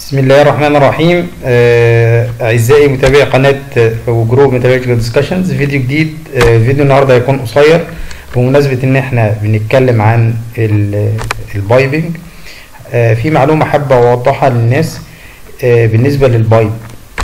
بسم الله الرحمن الرحيم آه، اعزائي متابعي قناه آه، وجروب ميتالورجيكال ديسكشنز فيديو جديد آه، فيديو النهارده هيكون قصير بمناسبه ان احنا بنتكلم عن ال- البايبنج آه، في معلومه حابه اوضحها للناس آه، بالنسبه للبايب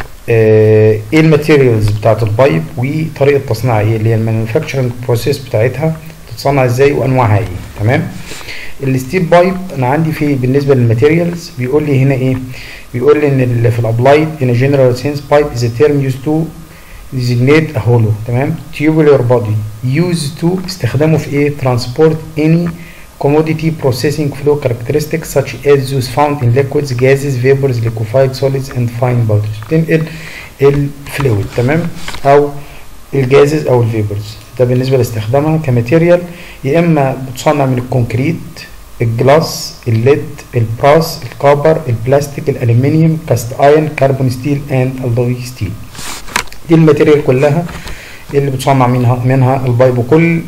آه، ايه الماتيريالز بتاعت البايب وطريقه تصنيعها ايه اللي هي المانيفاكتشرنج بروسيس بتاعتها بتتصنع ازاي وانواعها ايه تمام الستيل بايب انا عندي في بالنسبه للماتيريالز بيقول لي هنا ايه بيقول لي ان ال- في الابلايد in a general sense pipe is a term used to designate a hollow تمام tubular body used to استخدامه في ايه transport any commodity processing flow characteristics such as those found in liquids gases vapors liquefied solids and fine powders بتنقل الفلويد تمام او الجازز او الفيبرز ده بالنسبه لاستخدامها كماتيريال يا اما بتصنع من الكونكريت الجلاس الليد البراس الكوبر البلاستيك الالومنيوم كاست ايرون كربون ستيل اند الوي ستيل دي الماتيريال كلها اللي بتصنع منها منها البايب وكل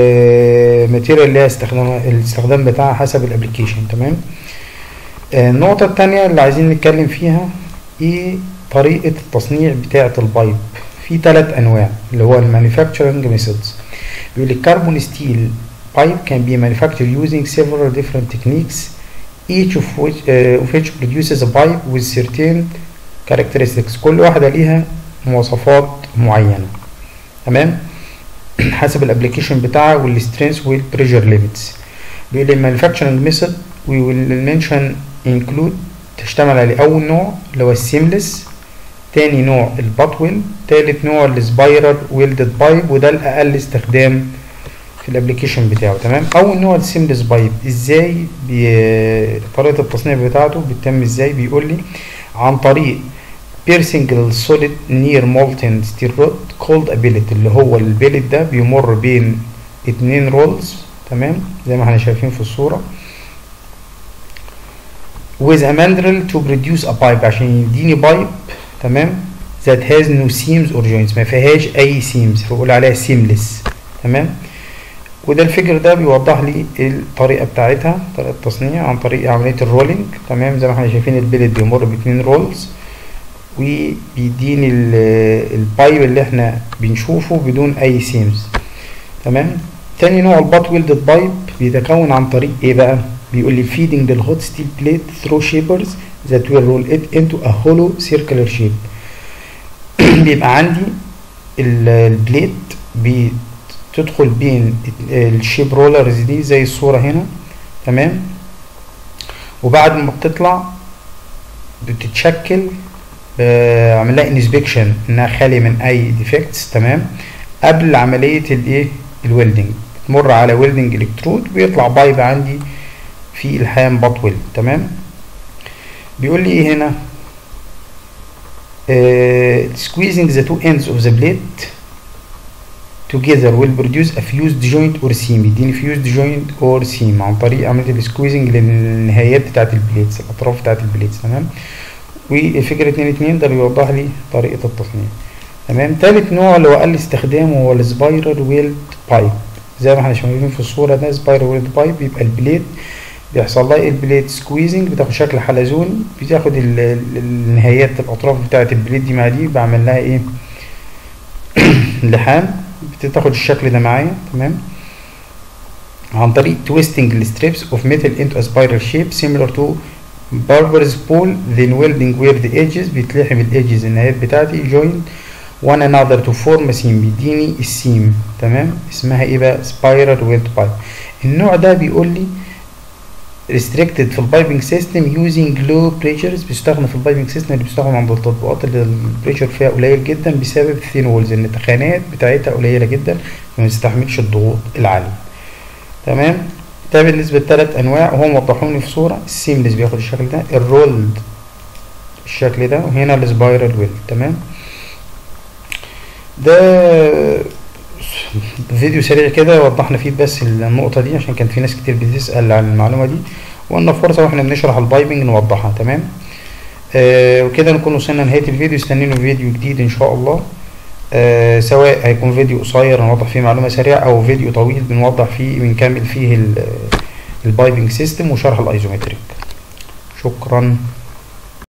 آه ماتيريال ليها استخدام الاستخدام بتاعها حسب الابلكيشن تمام آه النقطة التانية اللي عايزين نتكلم فيها ايه طريقة التصنيع بتاعة البايب في ثلاث انواع اللي هو المانيفاكتشرنج ميثودز بيقول الكربون ستيل pipe can be manufactured using several different techniques each of which, uh, of which produces a pipe with certain characteristics كل واحدة ليها مواصفات معينة تمام حسب الابلكيشن بتاعها والسترينث والبريشر ليميتس بيقول المانيفاكتشرنج ميثود we will mention include تشتمل على اول نوع اللي هو السيملس تاني نوع الباتويل تالت نوع السبايرال ويلدد بايب وده الاقل استخدام في الابلكيشن بتاعه تمام اول نوع السيملس بايب ازاي بي... طريقه التصنيع بتاعته بتتم ازاي بيقول لي عن طريق بيرسنج السوليد نير مولتن ستيل رود كولد ابيلت اللي هو البيلت ده بيمر بين اتنين رولز تمام زي ما احنا شايفين في الصوره with a mandrel to produce a pipe عشان يديني بايب تمام that has no seams or joints ما فيهاش اي seams فبقول عليها seamless تمام وده الفكر ده بيوضح لي الطريقه بتاعتها طريقه التصنيع عن طريق عمليه الرولينج تمام زي ما احنا شايفين البلد بيمر باتنين رولز وبيديني ال- البايب اللي احنا بنشوفه بدون اي سيمز تمام تاني نوع البات ويلدد بايب بيتكون عن طريق ايه بقى بيقول لي feeding the hot steel plate through shapers that will roll it into a hollow circular shape بيبقى عندي ال- البليت بتدخل بين الشيب رولرز دي زي الصورة هنا تمام وبعد ما بتطلع بتتشكل بعمل لها انسبكشن انها خالية من اي ديفكتس تمام قبل عملية الايه الويلدنج تمر على ويلدنج الكترود بيطلع بايب عندي في الحام بات ويلد تمام بيقول لي ايه هنا uh, squeezing the two ends of the blade together will produce a fused joint or seam يديني fused joint or seam عن طريق عملية السكويزنج للنهايات بتاعت البليتس الأطراف بتاعت البليتس تمام والفكرة اتنين اتنين ده بيوضح لي طريقة التصنيع تمام تالت نوع اللي هو قل استخدامه هو السبايرال ويلد بايب زي ما احنا شايفين في الصورة ده سبايرال ويلد بايب يبقى البليت بيحصل لها البليت سكويزنج بتاخد شكل حلزوني بتاخد ال- ال- النهايات الاطراف بتاعه البليت دي مع دي بعمل لها ايه لحام بتاخد الشكل ده معايا تمام عن طريق twisting the strips of metal into a spiral shape similar to barber's pole then welding where the edges بيتلحم الedges النهايات بتاعتي join one another to form a seam بيديني السيم تمام اسمها ايه بقى spiral weld pipe النوع ده بيقول لي restricted في البايبنج سيستم using low pressures بيستخدم في البايبنج سيستم اللي بيستخدم عند التطبيقات اللي البريشر فيها قليل جدا بسبب الثين وولز ان التخانات بتاعتها قليله جدا فما بتستحملش الضغوط العاليه تمام ده بالنسبه لثلاث انواع وهم وضحوا لي في صوره السيملس بياخد الشكل ده الرولد الشكل ده وهنا السبايرال ويل تمام ده فيديو سريع كده وضحنا فيه بس النقطة دي عشان كان في ناس كتير بتسأل عن المعلومة دي وقلنا فرصة واحنا بنشرح البايبنج نوضحها تمام آه وكده نكون وصلنا لنهاية الفيديو استنينوا فيديو جديد ان شاء الله آه سواء هيكون فيديو قصير نوضح فيه معلومة سريعة او فيديو طويل بنوضح فيه بنكمل فيه البايبنج سيستم وشرح الايزومتريك شكرا